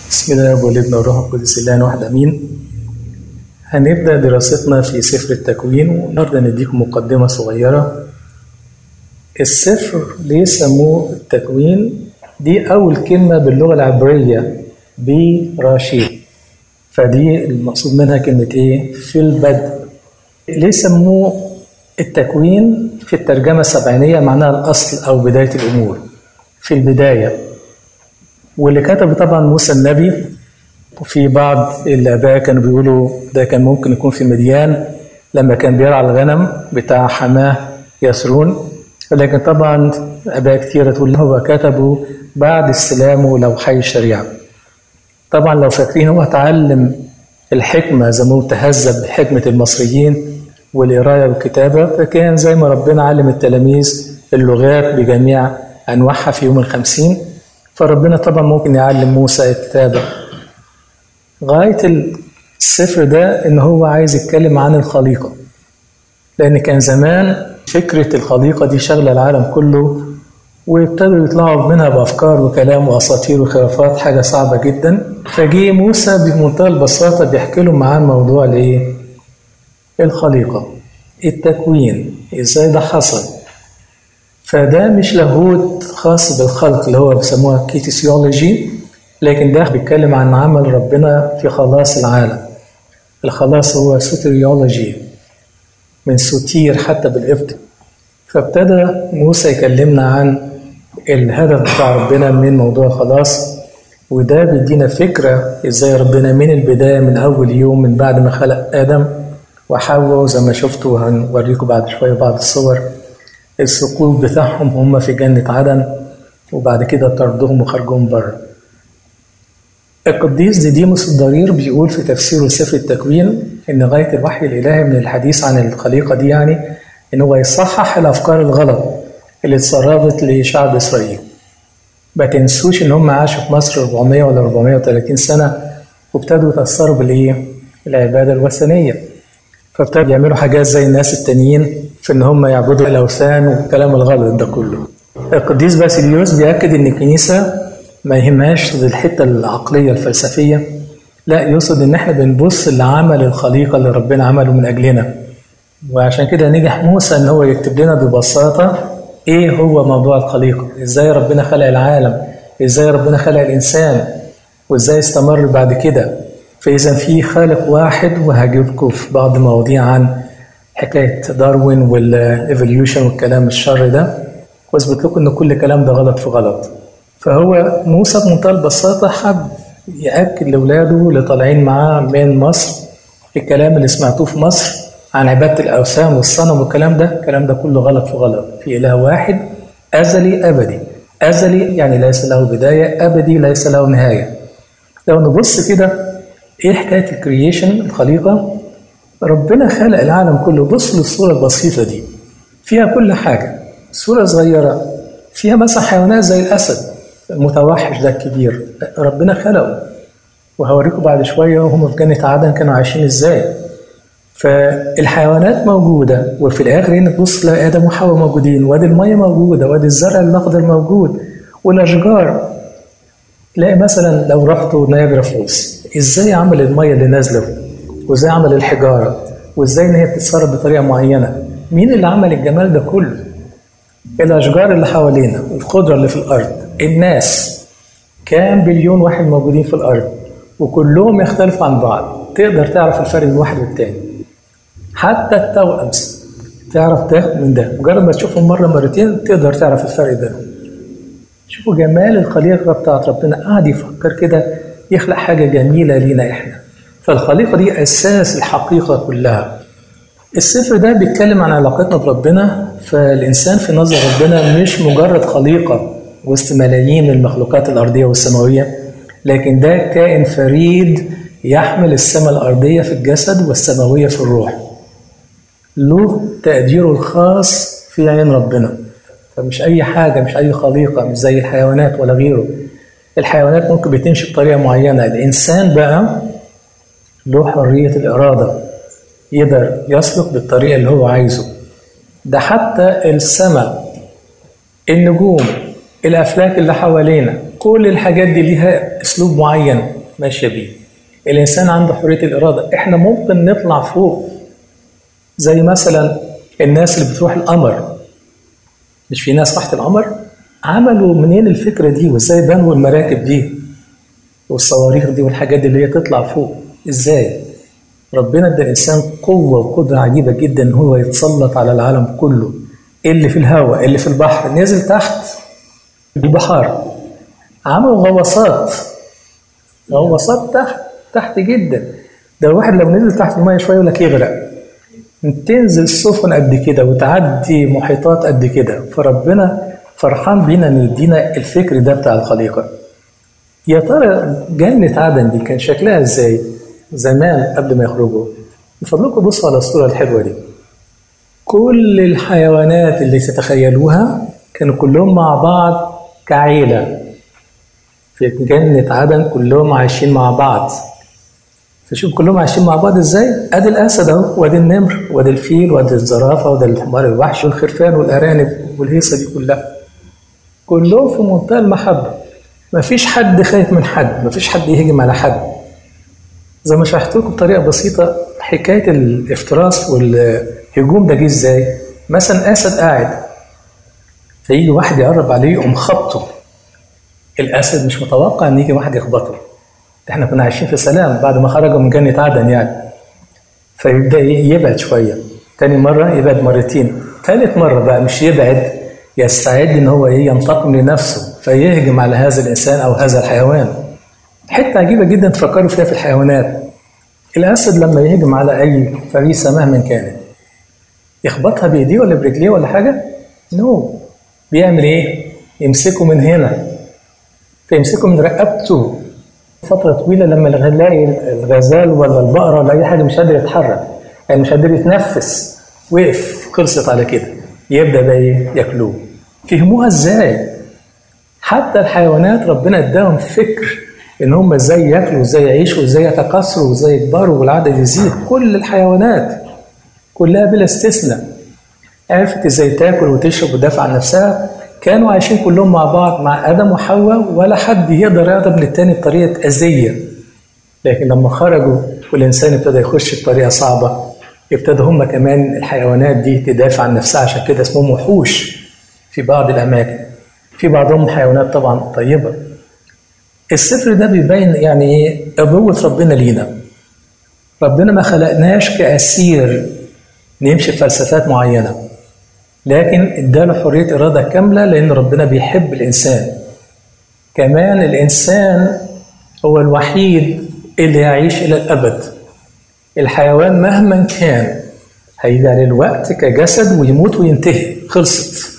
بسم الله والابن والروح القدس الله واحد امين هنبدا دراستنا في سفر التكوين والنهارده نديكم مقدمه صغيره السفر ليه سموه التكوين دي اول كلمه باللغه العبريه براشيد فدي المقصود منها كلمه ايه في البدء ليه سموه التكوين في الترجمه السبعينيه معناها الاصل او بدايه الامور في البدايه واللي كتبه طبعا موسى النبي وفي بعض الآباء كانوا بيقولوا ده كان ممكن يكون في مديان لما كان بيرعى الغنم بتاع حماه يسرون لكن طبعا آباء كتيرة تقول هو كتبه بعد استلام ولوحي الشريعة طبعا لو فاكرين هو اتعلم الحكمة زي ما تهذب بحكمة المصريين والقراية والكتابة فكان زي ما ربنا علم التلاميذ اللغات بجميع أنواعها في يوم الخمسين فربنا طبعا ممكن يعلم موسى الكتابة غاية السفر ده إن هو عايز يتكلم عن الخليقة لأن كان زمان فكرة الخليقة دي شغلة العالم كله وابتدوا يطلعوا منها بأفكار وكلام وأساطير وخرافات حاجة صعبة جدا فجي موسى بمنتهى البساطة بيحكي لهم معاه موضوع الإيه؟ الخليقة التكوين إزاي ده حصل فده مش لاهوت خاص بالخلق اللي هو بيسموها كيتيسيولوجي لكن ده بيتكلم عن عمل ربنا في خلاص العالم الخلاص هو سوتريولوجي من سوتير حتى بالإبط فابتدى موسى يكلمنا عن الهدف بتاع ربنا من موضوع الخلاص وده بيدينا فكرة ازاي ربنا من البداية من أول يوم من بعد ما خلق آدم وحواء زي ما شفتوا هنوريكم بعد شوية بعض الصور السقوط بتاعهم هم في جنة عدن وبعد كده طردهم وخرجهم بره القديس ديديموس الضرير بيقول في تفسيره لسفر التكوين ان غايه الوحي الالهي من الحديث عن الخليقه دي يعني ان هو يصحح الافكار الغلط اللي اتسربت لشعب اسرائيل ما تنسوش ان هم عاشوا في مصر 400 ولا 430 سنه وابتدوا يتاثروا بالايه؟ العباده الوثنيه فابتدوا يعملوا حاجات زي الناس التانيين في ان هم يعبدوا الاوثان والكلام الغلط ده كله القديس باسيليوس بيأكد ان الكنيسه ما يهمهاش الحته العقليه الفلسفيه لا يقصد ان احنا بنبص لعمل الخليقه اللي ربنا عمله من اجلنا وعشان كده نجح موسى ان هو يكتب لنا ببساطه ايه هو موضوع الخليقه ازاي ربنا خلق العالم ازاي ربنا خلق الانسان وازاي استمر بعد كده فاذا في خالق واحد وهجيبكم في بعض مواضيع عن حكايه داروين والايفوليوشن والكلام الشر ده واثبت لكم ان كل كلام ده غلط في غلط فهو موسى بمنتهى البساطه حب ياكد لاولاده اللي طالعين معاه من مصر الكلام اللي سمعتوه في مصر عن عباده الاوثان والصنم والكلام ده الكلام ده كله غلط في غلط في اله واحد ازلي ابدي ازلي يعني ليس له بدايه ابدي ليس له نهايه لو نبص كده ايه حكايه الكرييشن الخليقه ربنا خلق العالم كله بص للصوره البسيطه دي فيها كل حاجه صوره صغيره فيها مثلا حيوانات زي الاسد المتوحش ده الكبير ربنا خلقه وهوريكم بعد شويه وهم في جنه عدن كانوا عايشين ازاي فالحيوانات موجوده وفي الاخر هنا تبص تلاقي ادم وحواء موجودين وادي الميه موجوده وادي الزرع الاخضر موجود والاشجار تلاقي مثلا لو رحتوا نياجرا فولز ازاي عمل الميه اللي نازله وازاي عمل الحجاره وازاي ان هي بتتصرف بطريقه معينه مين اللي عمل الجمال ده كله الاشجار اللي حوالينا الخضره اللي في الارض الناس كام بليون واحد موجودين في الارض وكلهم يختلفوا عن بعض تقدر تعرف الفرق بين واحد والتاني حتى التوأم تعرف ده من ده مجرد ما تشوفهم مره مرتين تقدر تعرف الفرق بينهم شوفوا جمال الخليقه بتاعت ربنا قاعد يفكر كده يخلق حاجه جميله لينا احنا فالخليقه دي اساس الحقيقه كلها السفر ده بيتكلم عن علاقتنا بربنا فالإنسان في نظر ربنا مش مجرد خليقة وسط ملايين المخلوقات الأرضية والسماوية لكن ده كائن فريد يحمل السماء الأرضية في الجسد والسماوية في الروح له تقديره الخاص في عين ربنا فمش أي حاجة مش أي خليقة مش زي الحيوانات ولا غيره الحيوانات ممكن بتمشي بطريقة معينة الإنسان بقى له حرية الإرادة يقدر يسلك بالطريقة اللي هو عايزه ده حتى السماء النجوم الأفلاك اللي حوالينا كل الحاجات دي ليها اسلوب معين ماشيه بيه الانسان عنده حريه الاراده احنا ممكن نطلع فوق زي مثلا الناس اللي بتروح القمر مش في ناس راحت القمر عملوا منين الفكره دي وازاي بنوا المراكب دي والصواريخ دي والحاجات دي اللي هي تطلع فوق ازاي ربنا ادى الانسان قوه وقدره عجيبه جدا ان هو يتسلط على العالم كله اللي في الهواء اللي في البحر نزل تحت البحار عملوا غواصات غواصات تحت تحت جدا ده الواحد لو نزل تحت الميه شويه يقول لك يغرق تنزل سفن قد كده وتعدي محيطات قد كده فربنا فرحان بينا ان يدينا الفكر ده بتاع الخليقه يا ترى جنة عدن دي كان شكلها ازاي زمان قبل ما يخرجوا من فضلكم بصوا على الصورة الحلوة دي كل الحيوانات اللي تتخيلوها كانوا كلهم مع بعض كعيلة في جنة عدن كلهم عايشين مع بعض فشوف كلهم عايشين مع بعض ازاي ادي الاسد اهو وادي النمر وادي الفيل وادي الزرافه وادي الحمار الوحش والخرفان والارانب والهيصه دي كلها كلهم في منتهى المحبه مفيش حد خايف من حد مفيش حد يهجم على حد زي ما شرحت لكم بطريقه بسيطه حكايه الافتراس والهجوم ده جه ازاي مثلا اسد قاعد فيجي واحد يقرب عليه يقوم خبطه الاسد مش متوقع ان يجي واحد يخبطه احنا كنا عايشين في سلام بعد ما خرجوا من جنة عدن يعني فيبدأ يبعد شوية تاني مرة يبعد مرتين تالت مرة بقى مش يبعد يستعد ان هو ايه ينتقم لنفسه فيهجم على هذا الانسان او هذا الحيوان حتة عجيبة جدا تفكروا فيها في الحيوانات الاسد لما يهجم على اي فريسة مهما كانت يخبطها بايديه ولا برجليه ولا حاجة نو no. بيعمل ايه يمسكه من هنا فيمسكه من رقبته فترة طويلة لما نلاقي الغزال ولا البقرة ولا أي حاجة مش قادر يتحرك يعني مش قادر يتنفس وقف خلصت على كده يبدأ بقى إيه ياكلوه فهموها إزاي؟ حتى الحيوانات ربنا اداهم فكر إن هم إزاي ياكلوا وإزاي يعيشوا وإزاي يتكاثروا وإزاي يكبروا والعدد يزيد كل الحيوانات كلها بلا استثناء عرفت إزاي تاكل وتشرب وتدافع عن نفسها كانوا عايشين كلهم مع بعض مع ادم وحواء ولا حد يقدر يقرب للتاني بطريقه اذيه لكن لما خرجوا والانسان ابتدى يخش بطريقه صعبه ابتدى هم كمان الحيوانات دي تدافع عن نفسها عشان كده اسمهم وحوش في بعض الاماكن في بعضهم حيوانات طبعا طيبه السفر ده بيبين يعني ايه ابوه ربنا لينا ربنا ما خلقناش كاسير نمشي في فلسفات معينه لكن اداله حرية إرادة كاملة لأن ربنا بيحب الإنسان كمان الإنسان هو الوحيد اللي يعيش إلى الأبد الحيوان مهما كان هيجي عليه الوقت كجسد ويموت وينتهي خلصت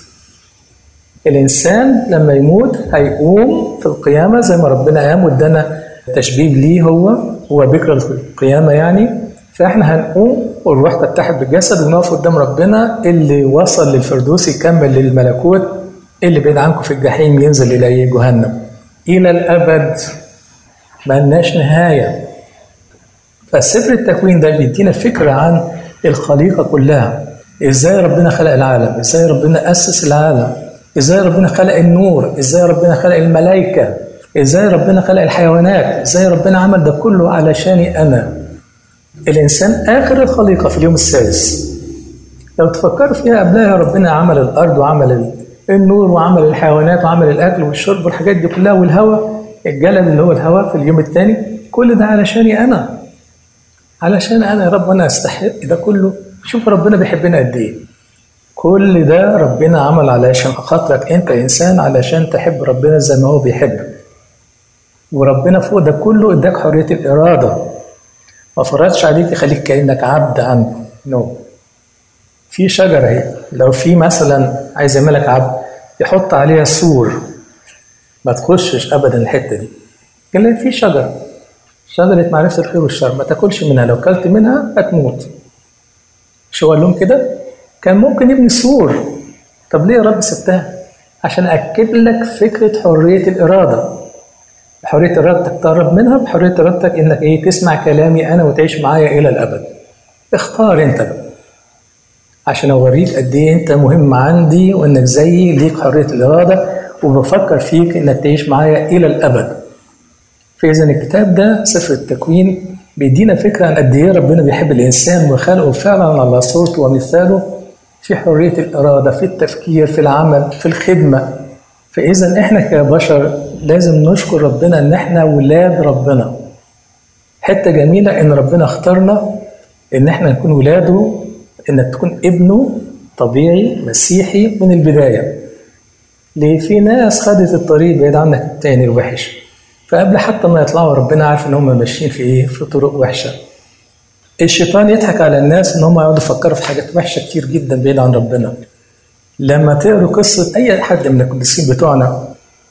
الإنسان لما يموت هيقوم في القيامة زي ما ربنا قام وادانا تشبيه ليه هو هو بكرة القيامة يعني فاحنا هنقوم والروح تتحد بالجسد ونقف قدام ربنا اللي وصل للفردوس يكمل للملكوت اللي بعيد عنكم في الجحيم ينزل الى جهنم الى الابد ملناش نهايه فسفر التكوين ده بيدينا فكره عن الخليقه كلها ازاي ربنا خلق العالم ازاي ربنا اسس العالم ازاي ربنا خلق النور ازاي ربنا خلق الملائكه ازاي ربنا خلق الحيوانات ازاي ربنا عمل ده كله علشاني انا الإنسان آخر الخليقة في اليوم السادس لو تفكروا فيها قبلها ربنا عمل الأرض وعمل النور وعمل الحيوانات وعمل الأكل والشرب والحاجات دي كلها والهواء الجلد اللي هو الهواء في اليوم الثاني كل ده علشاني أنا علشان أنا يا رب أنا أستحق ده كله شوف ربنا بيحبنا قد إيه كل ده ربنا عمل علشان خاطرك أنت إنسان علشان تحب ربنا زي ما هو بيحبك وربنا فوق ده كله اداك حرية الإرادة ما فرضش عليك يخليك كانك عبد عنده نو no. في شجره اهي لو في مثلا عايز يعملك عبد يحط عليها سور ما تخشش ابدا الحته دي قال لي في شجره شجره معرفه الخير والشر ما تاكلش منها لو كلت منها هتموت مش هو قال لهم كده كان ممكن يبني سور طب ليه يا رب سبتها عشان اكد لك فكره حريه الاراده بحريه ارادتك تقرب منها بحريه ارادتك انك ايه تسمع كلامي انا وتعيش معايا الى الابد اختار انت بقى عشان اوريك قد ايه انت مهم عندي وانك زيي ليك حريه الاراده وبفكر فيك انك تعيش معايا الى الابد فاذا الكتاب ده سفر التكوين بيدينا فكره عن قد ايه ربنا بيحب الانسان وخلقه فعلا على صورته ومثاله في حريه الاراده في التفكير في العمل في الخدمه فاذا احنا كبشر لازم نشكر ربنا ان احنا ولاد ربنا حته جميله ان ربنا اختارنا ان احنا نكون ولاده انك تكون ابنه طبيعي مسيحي من البدايه ليه في ناس خدت الطريق بعيد عنك التاني الوحش فقبل حتى ما يطلعوا ربنا عارف ان هم ماشيين في ايه في طرق وحشه الشيطان يضحك على الناس ان هم يقعدوا يفكروا في حاجات وحشه كتير جدا بعيد عن ربنا لما تقروا قصه اي حد من القديسين بتوعنا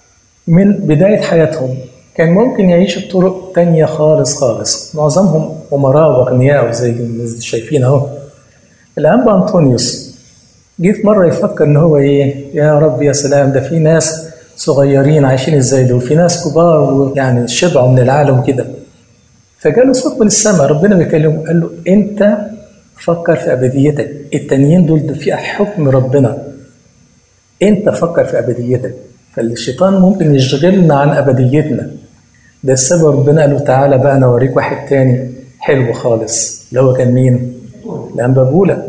من بدايه حياتهم كان ممكن يعيش بطرق تانية خالص خالص معظمهم أمراء وأغنياء زي ما شايفين أهو الأنبا أنطونيوس جه في مرة يفكر إن هو إيه يا رب يا سلام ده في ناس صغيرين عايشين إزاي دول في ناس كبار ويعني شبعوا من العالم كده فجاله صوت من السماء ربنا بيكلمه قال له أنت فكر في أبديتك التانيين دول في حكم ربنا أنت فكر في أبديتك فالشيطان ممكن يشغلنا عن أبديتنا ده السبب ربنا قال له تعالى بقى أنا أوريك واحد تاني حلو خالص اللي هو كان مين؟ الأنبا بولا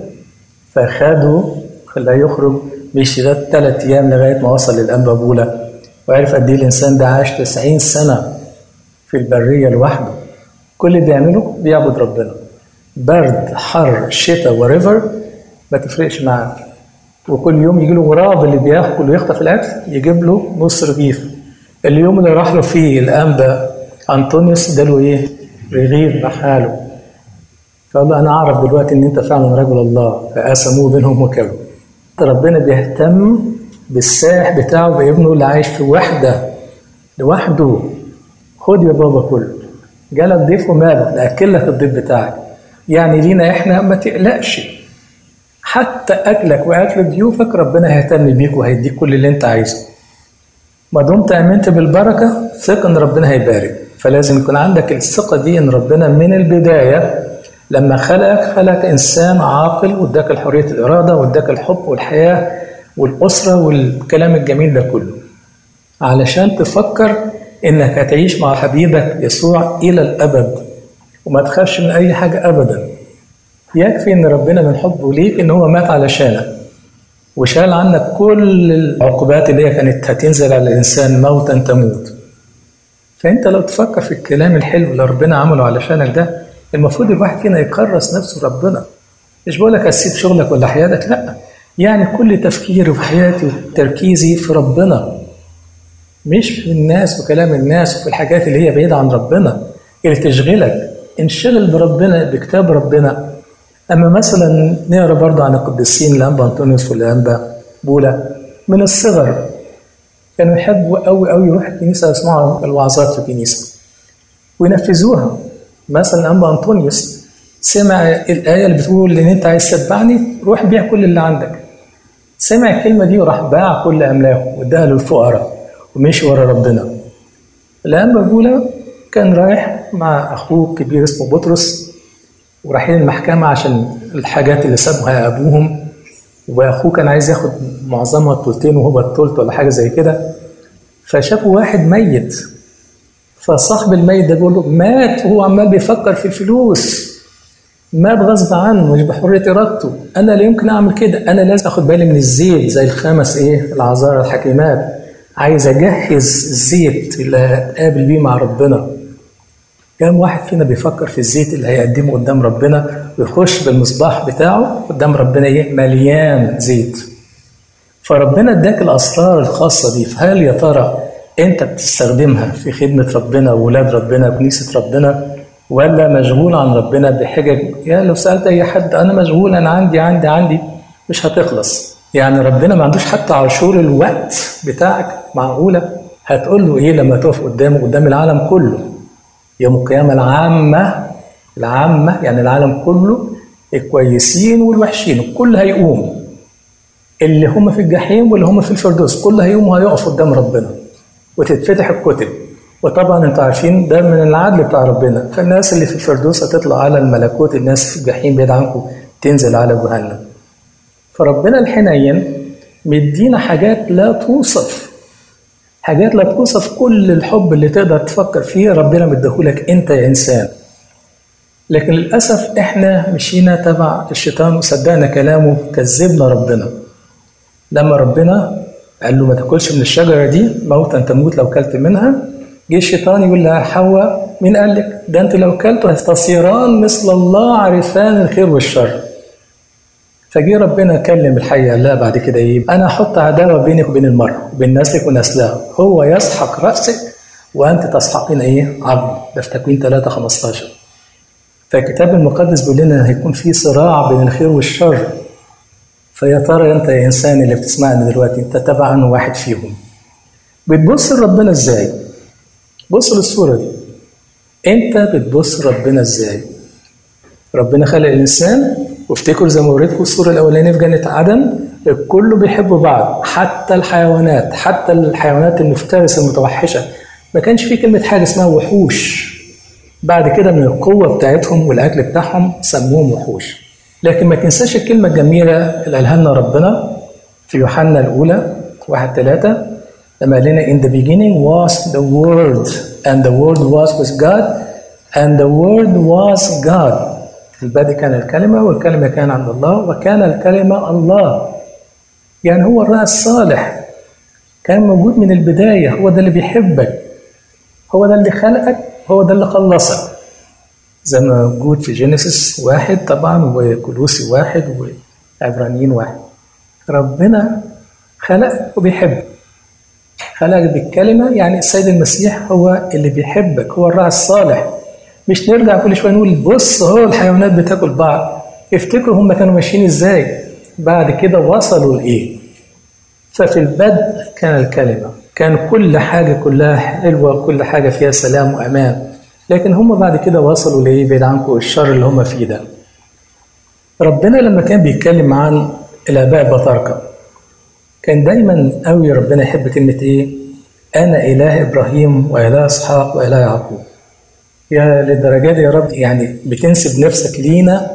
فخده خلاه يخرج مشي ده ثلاث أيام لغاية ما وصل للأنبا بولا وعرف قد إيه الإنسان ده عاش 90 سنة في البرية لوحده كل اللي بيعمله بيعبد ربنا برد حر شتاء وريفر ما تفرقش معاه وكل يوم يجي له غراب اللي بياكل ويخطف الاكل يجيب له نص رغيف اليوم اللي راح له فيه الانبا انطونيوس اداله ايه؟ رغيف بحاله فقال له انا اعرف دلوقتي ان انت فعلا رجل الله فقسموه بينهم وكلوا ربنا بيهتم بالسائح بتاعه بابنه اللي عايش في وحده لوحده خد يا بابا كله جالك ضيف وماله ناكل لك الضيف بتاعك يعني لينا احنا ما تقلقش حتى اكلك واكل ضيوفك ربنا هيهتم بيك وهيديك كل اللي انت عايزه ما دمت امنت بالبركه ثق ان ربنا هيبارك فلازم يكون عندك الثقه دي ان ربنا من البدايه لما خلقك خلق انسان عاقل واداك الحريه الاراده واداك الحب والحياه والاسره والكلام الجميل ده كله علشان تفكر انك هتعيش مع حبيبك يسوع الى الابد وما تخافش من اي حاجه ابدا يكفي ان ربنا من حبه ليك ان هو مات علشانك وشال عنك كل العقوبات اللي هي كانت هتنزل على الانسان موتا تموت فانت لو تفكر في الكلام الحلو اللي ربنا عمله علشانك ده المفروض الواحد فينا يكرس نفسه ربنا مش بقول لك هتسيب شغلك ولا حياتك لا يعني كل تفكيري وفي حياتي وتركيزي في ربنا مش في الناس وكلام الناس وفي الحاجات اللي هي بعيدة عن ربنا اللي تشغلك انشغل بربنا بكتاب ربنا أما مثلا نقرا برضه عن القديسين الأنبا أنطونيوس والأنبا بولا من الصغر كانوا يحبوا قوي قوي يروحوا الكنيسة يسمعوا الوعظات في الكنيسة وينفذوها مثلا الأنبا أنطونيوس سمع الآية اللي بتقول إن أنت عايز تتبعني روح بيع كل اللي عندك سمع الكلمة دي وراح باع كل أملاكه واداها للفقراء ومشي ورا ربنا الأنبا بولا كان رايح مع أخوه الكبير اسمه بطرس ورايحين المحكمة عشان الحاجات اللي سابها أبوهم وأخوه كان عايز ياخد معظمها التلتين وهو التلت ولا حاجة زي كده فشافوا واحد ميت فصاحب الميت ده بيقول له مات وهو عمال بيفكر في الفلوس مات غصب عنه مش بحرية إرادته أنا لا يمكن أعمل كده أنا لازم أخد بالي من الزيت زي الخمس إيه العذارى الحكيمات عايز أجهز الزيت اللي هتقابل بيه مع ربنا كم واحد فينا بيفكر في الزيت اللي هيقدمه قدام ربنا ويخش بالمصباح بتاعه قدام ربنا ايه مليان زيت فربنا اداك الاسرار الخاصه دي فهل يا ترى انت بتستخدمها في خدمه ربنا واولاد ربنا وكنيسه ربنا ولا مشغول عن ربنا بحجج يا لو سالت اي حد انا مشغول انا عندي عندي عندي مش هتخلص يعني ربنا ما عندوش حتى عشور الوقت بتاعك معقوله هتقول له ايه لما تقف قدامه قدام العالم كله يوم القيامة العامة العامة يعني العالم كله الكويسين والوحشين الكل هيقوم اللي هم في الجحيم واللي هم في الفردوس كل هيقوم وهيقف قدام ربنا وتتفتح الكتب وطبعا انتوا عارفين ده من العدل بتاع ربنا فالناس اللي في الفردوس هتطلع على الملكوت الناس في الجحيم بعيد عنكم تنزل على جهنم فربنا الحنين مدينا حاجات لا توصف حاجات لا توصف كل الحب اللي تقدر تفكر فيه ربنا مديهولك انت يا انسان لكن للاسف احنا مشينا تبع الشيطان وصدقنا كلامه كذبنا ربنا لما ربنا قال له ما تاكلش من الشجره دي موتا تموت لو كلت منها جه الشيطان يقول لها حواء مين قال لك ده انت لو كلتوا هتصيران مثل الله عارفان الخير والشر فجه ربنا كلم الحية قال لها بعد كده ايه انا احط عداوه بينك وبين المرأة وبين نسلك ونسلها هو يسحق راسك وانت تسحقين ايه عظم ده في تكوين 3 15 فالكتاب المقدس بيقول لنا هيكون في صراع بين الخير والشر فيا ترى انت يا انسان اللي بتسمعني دلوقتي انت تبع انه واحد فيهم بتبص لربنا ازاي بص للصوره دي انت بتبص ربنا ازاي ربنا خلق الانسان وافتكروا زي ما وريتكم الصوره الاولانيه في جنه عدن الكل بيحب بعض حتى الحيوانات حتى الحيوانات المفترسه المتوحشه ما كانش في كلمه حاجه اسمها وحوش بعد كده من القوه بتاعتهم والاكل بتاعهم سموهم وحوش لكن ما تنساش الكلمه الجميله اللي قالها لنا ربنا في يوحنا الاولى واحد ثلاثة لما قال لنا in the beginning was the word and the word was with God and the word was God في البدء كان الكلمة والكلمة كان عند الله وكان الكلمة الله يعني هو الرأي الصالح كان موجود من البداية هو ده اللي بيحبك هو ده اللي خلقك هو ده اللي خلصك زي ما موجود في جينيسيس واحد طبعا وكلوسي واحد وعبرانيين واحد ربنا خلقك وبيحبك خلقك بالكلمة يعني السيد المسيح هو اللي بيحبك هو الراعي الصالح مش نرجع كل شويه نقول بص هو الحيوانات بتاكل بعض افتكروا هم كانوا ماشيين ازاي بعد كده وصلوا لايه ففي البدء كان الكلمه كان كل حاجه كلها حلوه كل حاجه فيها سلام وامان لكن هم بعد كده وصلوا لايه بعيد عنكم الشر اللي هم فيه ده ربنا لما كان بيتكلم عن الاباء البطاركه كان دايما قوي ربنا يحب كلمه ايه انا اله ابراهيم واله اسحاق واله يعقوب يا للدرجة دي يا رب يعني بتنسب نفسك لينا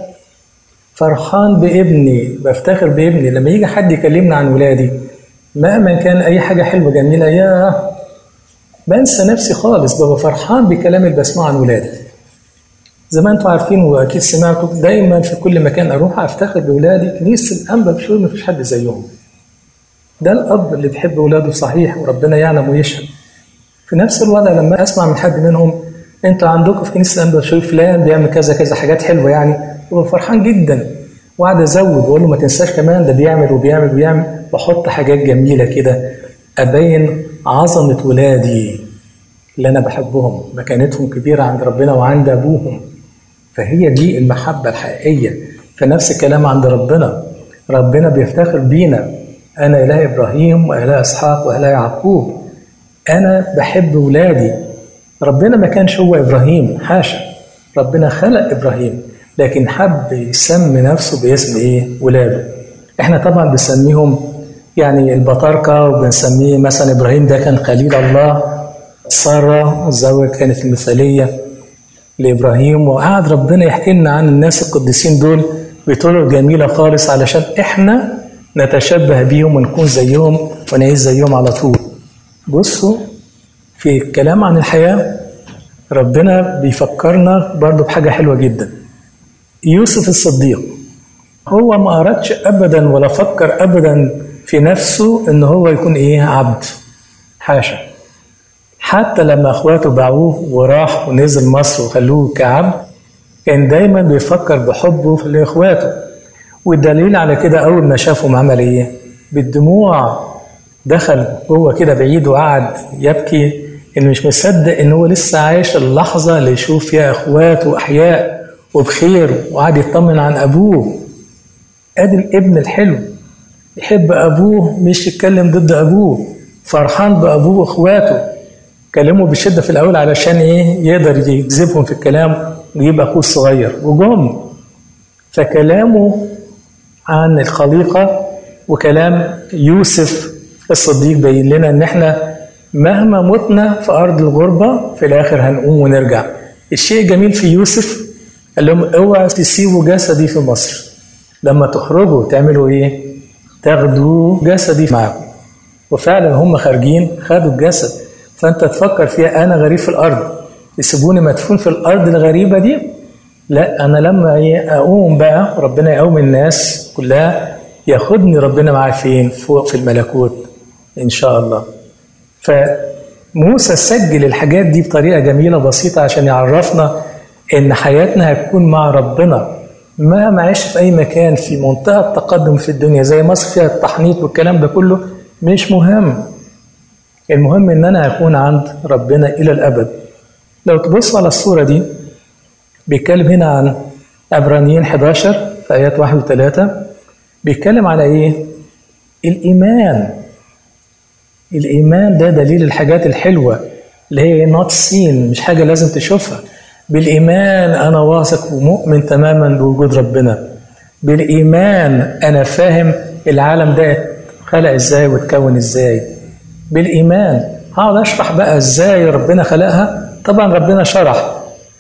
فرحان بابني بفتخر بابني لما يجي حد يكلمنا عن ولادي مهما كان أي حاجة حلوة جميلة يا بنسى نفسي خالص ببقى فرحان بكلام اللي بسمعه عن ولادي زي ما انتم عارفين واكيد سمعتوا دايما في كل مكان اروح افتخر باولادي كنيسه الانبا بشوي ما فيش حد زيهم ده الاب اللي بيحب اولاده صحيح وربنا يعلم ويشهد في نفس الوضع لما اسمع من حد منهم انتوا عندكم في كنيسه الانبا بشوي فلان بيعمل كذا كذا حاجات حلوه يعني ببقى فرحان جدا وقعد ازود واقول له ما تنساش كمان ده بيعمل وبيعمل وبيعمل بحط حاجات جميله كده ابين عظمه ولادي اللي انا بحبهم مكانتهم كبيره عند ربنا وعند ابوهم فهي دي المحبه الحقيقيه فنفس الكلام عند ربنا ربنا بيفتخر بينا انا اله ابراهيم واله اسحاق واله يعقوب انا بحب ولادي ربنا ما كانش هو ابراهيم حاشا ربنا خلق ابراهيم لكن حب يسمي نفسه باسم ايه ولاده احنا طبعا بنسميهم يعني البطاركه وبنسميه مثلا ابراهيم ده كان خليل الله ساره الزوجه كانت المثاليه لابراهيم وقعد ربنا يحكي لنا عن الناس القديسين دول بطرق جميله خالص علشان احنا نتشبه بيهم ونكون زيهم ونعيش زيهم على طول بصوا في الكلام عن الحياه ربنا بيفكرنا برضه بحاجه حلوه جدا يوسف الصديق هو ما أردش أبدا ولا فكر أبدا في نفسه إن هو يكون إيه عبد حاشا حتى لما أخواته باعوه وراح ونزل مصر وخلوه كعبد كان دايما بيفكر بحبه لإخواته والدليل على كده أول ما شافهم عمل إيه بالدموع دخل جوه كده بعيد وقعد يبكي إنه مش مصدق إن هو لسه عايش اللحظة اللي يشوف فيها إخواته أحياء وبخير وقعد يطمن عن ابوه ادي الابن الحلو يحب ابوه مش يتكلم ضد ابوه فرحان بابوه واخواته كلمه بشده في الاول علشان ايه يقدر يجذبهم في الكلام ويجيب اخوه الصغير وجم فكلامه عن الخليقه وكلام يوسف الصديق بين لنا ان احنا مهما متنا في ارض الغربه في الاخر هنقوم ونرجع الشيء الجميل في يوسف قال لهم اوعى تسيبوا جسدي في مصر لما تخرجوا تعملوا ايه تاخدوا جسدي معاكم وفعلا هم خارجين خدوا الجسد فانت تفكر فيها انا غريب في الارض يسيبوني مدفون في الارض الغريبه دي لا انا لما اقوم بقى ربنا يقوم الناس كلها ياخدني ربنا معاه فين فوق في الملكوت ان شاء الله فموسى سجل الحاجات دي بطريقه جميله بسيطه عشان يعرفنا ان حياتنا هتكون مع ربنا مهما عشت في اي مكان في منتهى التقدم في الدنيا زي مصر فيها التحنيط والكلام ده كله مش مهم المهم ان انا اكون عند ربنا الى الابد لو تبص على الصوره دي بيتكلم هنا عن عبرانيين 11 في ايات 1 و3 بيتكلم على ايه الايمان الايمان ده دليل الحاجات الحلوه اللي هي نوت سين مش حاجه لازم تشوفها بالايمان انا واثق ومؤمن تماما بوجود ربنا بالايمان انا فاهم العالم ده خلق ازاي واتكون ازاي بالايمان هقعد اشرح بقى ازاي ربنا خلقها طبعا ربنا شرح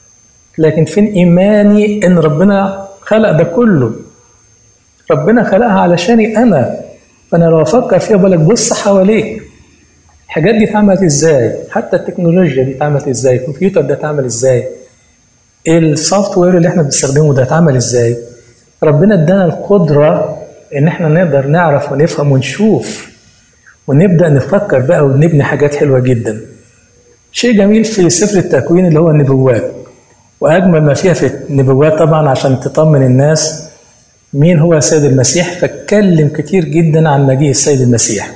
لكن فين ايماني ان ربنا خلق ده كله ربنا خلقها علشاني انا فانا لو افكر فيها بالك بص حواليك الحاجات دي اتعملت ازاي حتى التكنولوجيا دي اتعملت ازاي الكمبيوتر ده اتعمل ازاي السوفت وير اللي احنا بنستخدمه ده اتعمل ازاي ربنا ادانا القدره ان احنا نقدر نعرف ونفهم ونشوف ونبدا نفكر بقى ونبني حاجات حلوه جدا شيء جميل في سفر التكوين اللي هو النبوات واجمل ما فيها في النبوات طبعا عشان تطمن الناس مين هو السيد المسيح فاتكلم كتير جدا عن مجيء السيد المسيح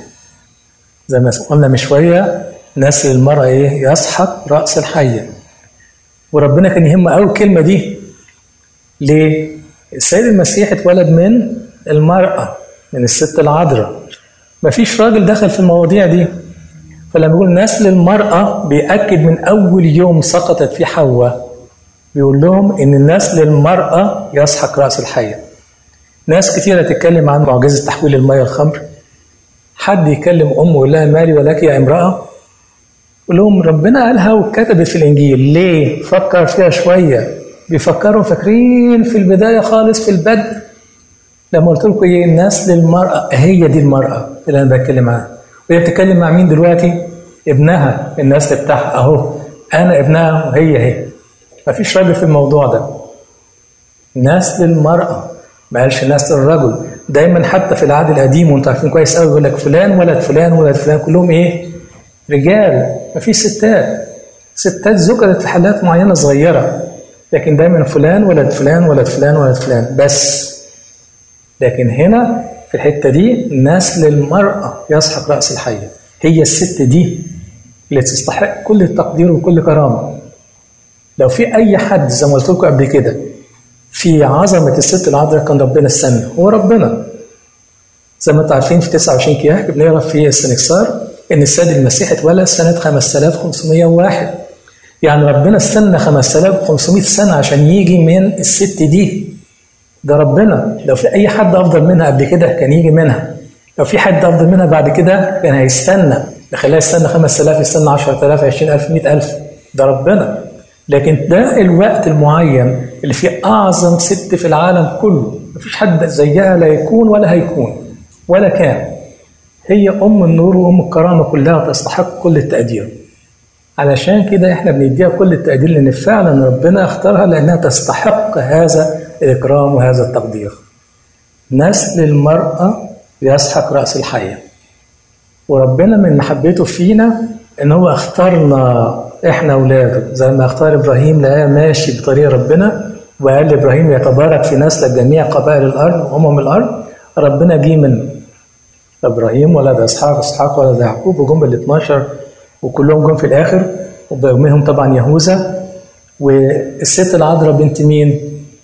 زي ما قلنا من شويه نسل المرأة ايه يسحق رأس الحية وربنا كان يهمه قوي الكلمة دي ليه؟ السيد المسيح اتولد من المرأة من الست العذراء مفيش راجل دخل في المواضيع دي فلما يقول نسل المرأة بيأكد من أول يوم سقطت في حواء بيقول لهم إن نسل المرأة يسحق رأس الحية ناس كتيرة تتكلم عن معجزة تحويل المية الخمر حد يكلم أمه ويقول لها مالي ولك يا امرأة يقول لهم ربنا قالها وكتبت في الإنجيل ليه؟ فكر فيها شوية بيفكروا فاكرين في البداية خالص في البدء لما قلت لكم ايه الناس للمرأة هي دي المرأة اللي أنا بتكلم عنها وهي بتتكلم مع مين دلوقتي؟ ابنها النسل بتاعها أهو أنا ابنها وهي هي مفيش راجل في الموضوع ده نسل المرأة ما قالش نسل الرجل دايما حتى في العهد القديم وانتم عارفين كويس قوي يقول لك فلان ولد فلان ولد فلان كلهم ايه؟ رجال مفيش ستات ستات ذكرت في حالات معينه صغيره لكن دايما فلان ولد فلان ولد فلان ولد فلان بس لكن هنا في الحته دي نسل المراه يسحق راس الحيه هي الست دي اللي تستحق كل التقدير وكل كرامه لو في اي حد زي ما قلت لكم قبل كده في عظمه الست العذراء كان ربنا السنه هو ربنا زي ما انتم عارفين في 29 كياك بنقرا في السنكسار ان السيد المسيح اتولد سنه 5501 يعني ربنا استنى 5500 سنه عشان يجي من الست دي ده ربنا لو في اي حد افضل منها قبل كده كان يجي منها لو في حد افضل منها بعد كده كان هيستنى خلاه يستنى 5000 يستنى 10000 20000 100000 ده ربنا لكن ده الوقت المعين اللي فيه اعظم ست في العالم كله مفيش حد زيها لا يكون ولا هيكون ولا كان هي ام النور وام الكرامه كلها وتستحق كل التقدير علشان كده احنا بنديها كل التقدير لان فعلا ربنا اختارها لانها تستحق هذا الاكرام وهذا التقدير نسل المراه يسحق راس الحيه وربنا من محبته فينا ان هو اختارنا احنا اولاده زي ما اختار ابراهيم لقاه ماشي بطريق ربنا وقال لابراهيم يتبارك في نسلك جميع قبائل الارض وامم الارض ربنا جه من ابراهيم ولد اسحاق اسحاق ولد يعقوب وجم ال 12 وكلهم جم في الاخر ومنهم طبعا يهوذا والست العذراء بنت مين؟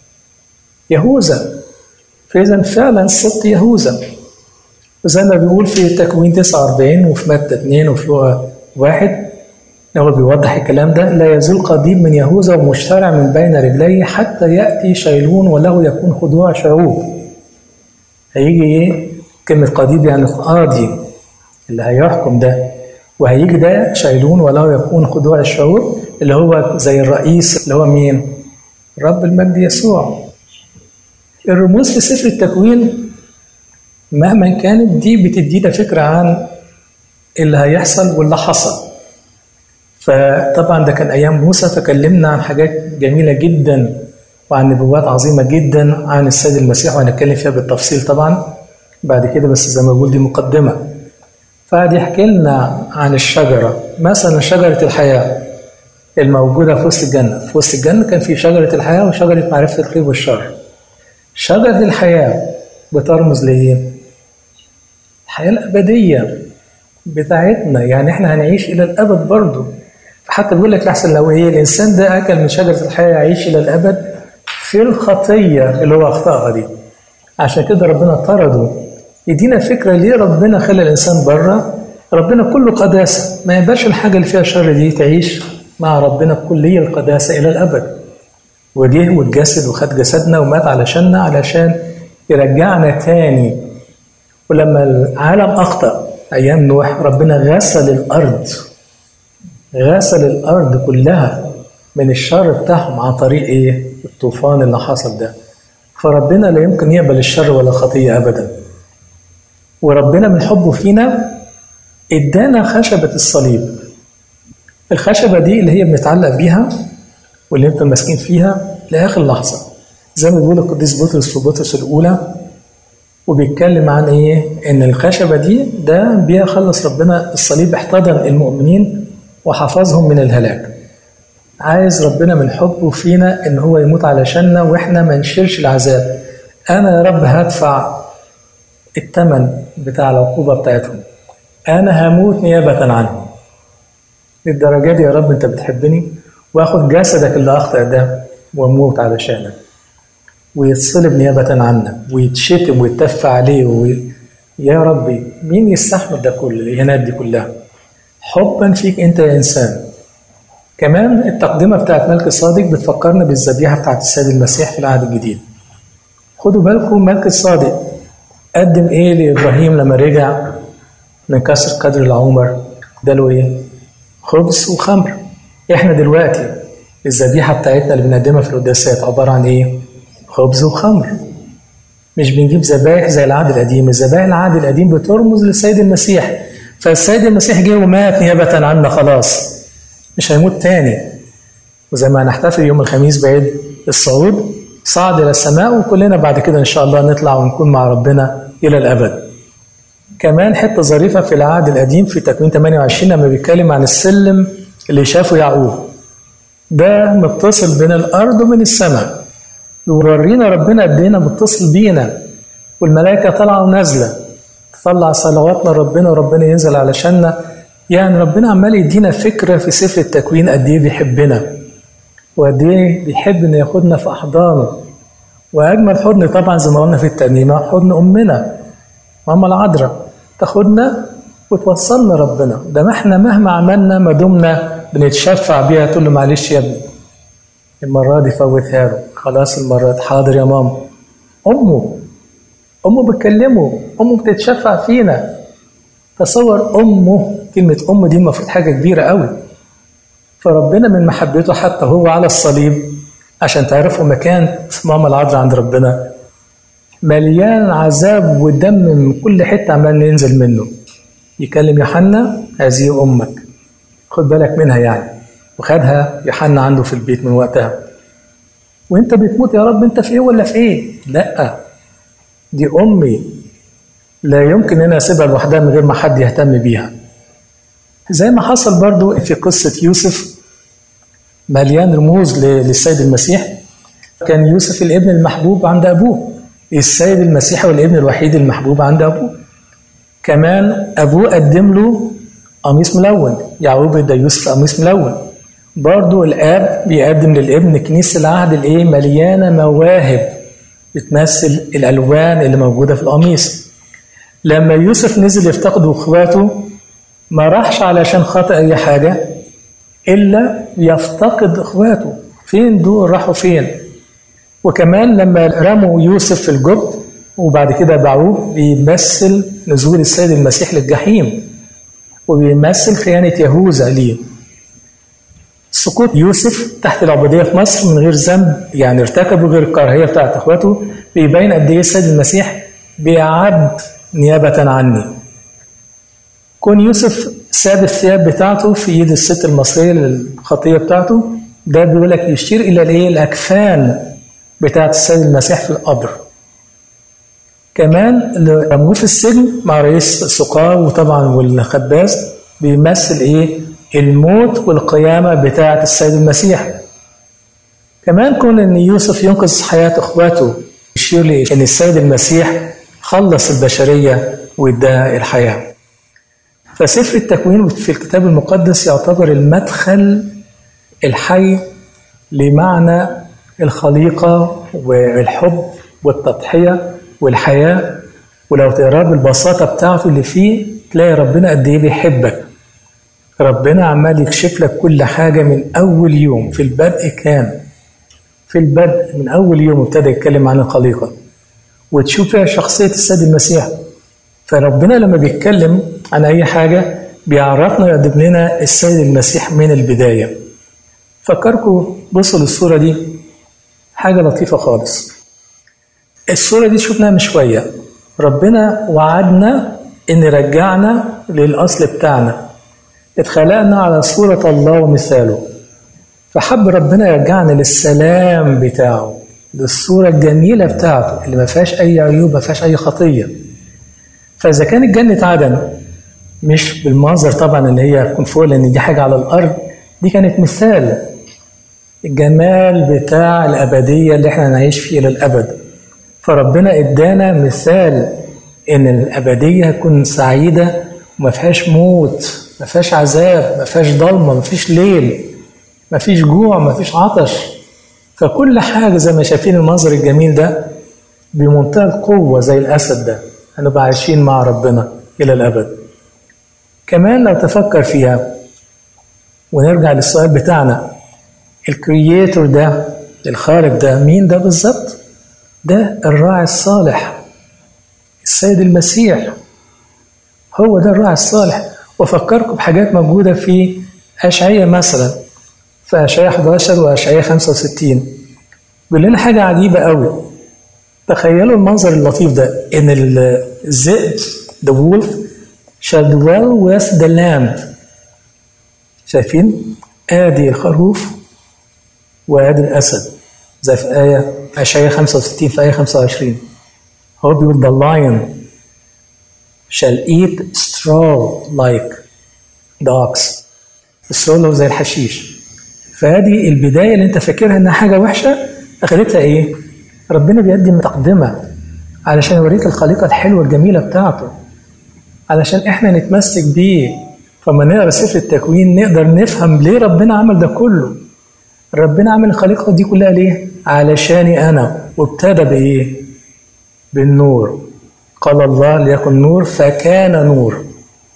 يهوذا فاذا فعلا الست يهوذا وزي ما بيقول في تكوين 49 وفي متى 2 وفي لغه واحد هو بيوضح الكلام ده لا يزول قضيب من يهوذا ومشترع من بين رجليه حتى ياتي شيلون وله يكون خضوع شعوب هيجي ايه كلمة قضيب يعني قاضي اللي هيحكم ده وهيجي ده شايلون وله يكون خضوع الشعوب اللي هو زي الرئيس اللي هو مين؟ رب المجد يسوع الرموز في سفر التكوين مهما كانت دي بتدينا فكرة عن اللي هيحصل واللي حصل فطبعا ده كان أيام موسى فكلمنا عن حاجات جميلة جدا وعن نبوات عظيمة جدا عن السيد المسيح وهنتكلم فيها بالتفصيل طبعا بعد كده بس زي ما بقول دي مقدمة فقعد يحكي لنا عن الشجرة مثلا شجرة الحياة الموجودة في وسط الجنة في وسط الجنة كان في شجرة الحياة وشجرة معرفة الخير والشر شجرة الحياة بترمز لإيه؟ الحياة الأبدية بتاعتنا يعني احنا هنعيش إلى الأبد برضه حتى بيقول لك لحسن لو ايه الانسان ده اكل من شجره الحياه يعيش الى الابد في الخطيه اللي هو اخطاها دي عشان كده ربنا طرده يدينا فكره ليه ربنا خلى الانسان بره ربنا كله قداسه ما يقدرش الحاجه اللي فيها شر دي تعيش مع ربنا بكليه القداسه الى الابد وجه واتجسد وخد جسدنا ومات علشاننا علشان يرجعنا تاني ولما العالم اخطا ايام نوح ربنا غسل الارض غسل الارض كلها من الشر بتاعهم عن طريق ايه الطوفان اللي حصل ده فربنا لا يمكن يقبل الشر ولا خطيه ابدا وربنا من حبه فينا ادانا خشبه الصليب الخشبه دي اللي هي بنتعلق بيها واللي انتم ماسكين فيها لاخر لحظه زي ما بيقول القديس بطرس في بطرس الاولى وبيتكلم عن ايه ان الخشبه دي ده بيها خلص ربنا الصليب احتضن المؤمنين وحفظهم من الهلاك عايز ربنا من حبه فينا ان هو يموت علشاننا واحنا ما نشيلش العذاب انا يا رب هدفع الثمن بتاع العقوبه بتاعتهم انا هموت نيابه عنهم للدرجه دي يا رب انت بتحبني واخد جسدك اللي اخطا ده واموت علشانك ويتصلب نيابه عنك ويتشتم ويتف عليه وي... يا ربي مين يستحمل ده كل الاهانات دي كلها حبا فيك انت يا انسان كمان التقدمة بتاعت ملك الصادق بتفكرنا بالذبيحة بتاعت السيد المسيح في العهد الجديد خدوا بالكم ملك الصادق قدم ايه لابراهيم لما رجع من كسر قدر العمر اداله ايه خبز وخمر احنا دلوقتي الذبيحة بتاعتنا اللي بنقدمها في القداسات عبارة عن ايه خبز وخمر مش بنجيب ذبايح زي العهد القديم الذبائح العهد القديم بترمز للسيد المسيح فالسيد المسيح جه ومات نيابة عنا خلاص مش هيموت تاني وزي ما هنحتفل يوم الخميس بعيد الصعود صعد إلى السماء وكلنا بعد كده إن شاء الله نطلع ونكون مع ربنا إلى الأبد كمان حتة ظريفة في العهد القديم في تكوين 28 لما بيتكلم عن السلم اللي شافه يعقوب ده متصل بين الأرض وبين السماء يورينا ربنا قد ايه متصل بينا والملائكة طالعة ونازلة تطلع صلواتنا لربنا وربنا ينزل علشاننا يعني ربنا عمال يدينا فكرة في سفر التكوين قد ايه بيحبنا وقد ايه بيحب انه ياخدنا في احضانه واجمل حضن طبعا زي ما قلنا في الترنيمة حضن امنا ماما العذراء تاخدنا وتوصلنا ربنا ده ما احنا مهما عملنا ما دمنا بنتشفع بيها تقول له معلش يا ابني المرة دي فوتها له خلاص المرة دي حاضر يا ماما أمه أمه بتكلمه أمه بتتشفع فينا تصور أمه كلمة أم دي المفروض حاجة كبيرة قوي فربنا من محبته حتى هو على الصليب عشان تعرفوا مكانة ماما العذراء عند ربنا مليان عذاب ودم من كل حتة عمال ينزل منه يكلم يوحنا هذه أمك خد بالك منها يعني وخدها يوحنا عنده في البيت من وقتها وانت بتموت يا رب انت في ايه ولا في ايه لا دي امي لا يمكن ان اسيبها لوحدها من غير ما حد يهتم بيها زي ما حصل برضو في قصة يوسف مليان رموز للسيد المسيح كان يوسف الابن المحبوب عند أبوه السيد المسيح هو الابن الوحيد المحبوب عند أبوه كمان أبوه قدم له قميص ملون يعقوب ادى يوسف قميص ملون برضو الاب بيقدم للابن كنيسه العهد الايه مليانه مواهب بتمثل الالوان اللي موجوده في القميص لما يوسف نزل يفتقد اخواته ما راحش علشان خاطر اي حاجه الا يفتقد اخواته فين دول راحوا فين وكمان لما رموا يوسف في الجب وبعد كده باعوه بيمثل نزول السيد المسيح للجحيم وبيمثل خيانه يهوذا ليه سقوط يوسف تحت العبودية في مصر من غير ذنب يعني ارتكبوا غير الكراهية بتاعت اخواته بيبين قد ايه السيد المسيح بيعد نيابة عني كون يوسف ساب الثياب بتاعته في ايد الست المصريه للخطيه بتاعته ده بيقول لك يشير الى الايه الاكفان بتاعت السيد المسيح في القبر كمان اللي رموه في السجن مع رئيس السقاة وطبعا والخباز بيمثل ايه الموت والقيامة بتاعة السيد المسيح كمان كون ان يوسف ينقذ حياة اخواته يشير لي ان السيد المسيح خلص البشرية واداها الحياة فسفر التكوين في الكتاب المقدس يعتبر المدخل الحي لمعنى الخليقة والحب والتضحية والحياة ولو تقراه بالبساطة بتاعته اللي فيه تلاقي ربنا قد إيه بيحبك ربنا عمال يكشف لك كل حاجة من أول يوم في البدء كان في البدء من أول يوم ابتدى يتكلم عن الخليقة وتشوف فيها شخصية السيد المسيح فربنا لما بيتكلم عن أي حاجة بيعرفنا يقدم لنا السيد المسيح من البداية فكركم بصوا للصورة دي حاجة لطيفة خالص الصورة دي شفناها من شوية ربنا وعدنا إن رجعنا للأصل بتاعنا اتخلقنا على صورة الله ومثاله فحب ربنا يرجعنا للسلام بتاعه للصورة الجميلة بتاعته اللي ما فيهاش أي عيوب ما فيهاش أي خطية فإذا كانت جنة عدن مش بالمنظر طبعا اللي هي تكون فوق لأن دي حاجة على الأرض دي كانت مثال الجمال بتاع الأبدية اللي احنا هنعيش فيه للأبد فربنا ادانا مثال ان الابديه تكون سعيده وما فيهاش موت ما فيهاش عذاب ما فيهاش ضلمه ما فيش ليل ما فيش جوع ما فيش عطش فكل حاجه زي ما شايفين المنظر الجميل ده بمنتهى القوه زي الاسد ده هنبقى عايشين مع ربنا الى الابد كمان لو تفكر فيها ونرجع للسؤال بتاعنا الكرييتور ده الخالق ده مين ده بالظبط ده الراعي الصالح السيد المسيح هو ده الراعي الصالح وفكركم بحاجات موجودة في أشعية مثلا في أشعية 11 وأشعية 65 بيقول لنا حاجة عجيبة قوي تخيلوا المنظر اللطيف ده إن الذئب the wolf shall dwell with the lamb شايفين؟ آدي الخروف وآدي الأسد زي في آية أشعية 65 في آية 25 هو بيقول the lion shall eat straw like dogs السولو زي الحشيش فهذه البداية اللي انت فاكرها انها حاجة وحشة اخرتها ايه؟ ربنا بيقدم تقدمة علشان يوريك الخليقة الحلوة الجميلة بتاعته علشان احنا نتمسك بيه فما نقرا سفر التكوين نقدر نفهم ليه ربنا عمل ده كله ربنا عمل الخليقة دي كلها ليه؟ علشاني أنا وابتدى بإيه؟ بالنور قال الله ليكن نور فكان نور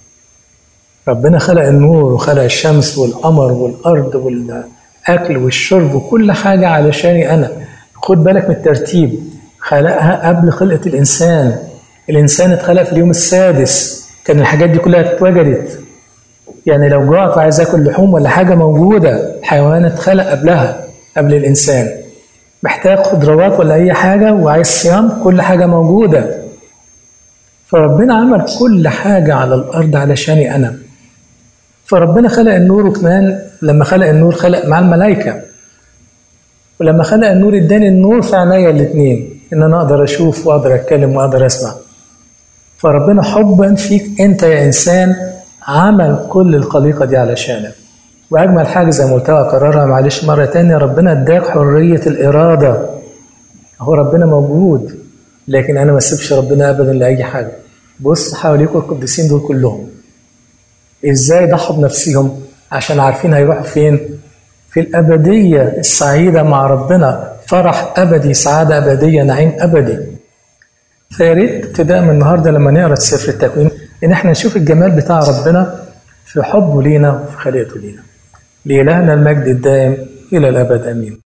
ربنا خلق النور وخلق الشمس والقمر والأرض والأكل والشرب وكل حاجة علشاني أنا خد بالك من الترتيب خلقها قبل خلقة الإنسان الإنسان اتخلق في اليوم السادس كان الحاجات دي كلها اتوجدت يعني لو جوعت وعايز اكل لحوم ولا حاجه موجوده الحيوان اتخلق قبلها قبل الانسان محتاج خضروات ولا اي حاجه وعايز صيام كل حاجه موجوده فربنا عمل كل حاجه على الارض علشاني انا فربنا خلق النور وكمان لما خلق النور خلق مع الملائكه ولما خلق النور اداني النور في عينيا الاثنين ان انا اقدر اشوف واقدر اتكلم واقدر اسمع فربنا حبا فيك انت يا انسان عمل كل الخليقة دي علشانك وأجمل حاجة زي ما قلتها وأكررها معلش مرة تانية ربنا اداك حرية الإرادة هو ربنا موجود لكن أنا ما اسيبش ربنا أبدا لأي حاجة بص حواليكم القديسين دول كلهم إزاي ضحوا بنفسهم عشان عارفين هيروحوا فين في الأبدية السعيدة مع ربنا فرح أبدي سعادة أبدية نعيم أبدي فيا ريت ابتداء من النهارده لما نقرا سفر التكوين ان احنا نشوف الجمال بتاع ربنا في حبه لينا وفي خلقته لينا لإلهنا المجد الدائم إلى الأبد آمين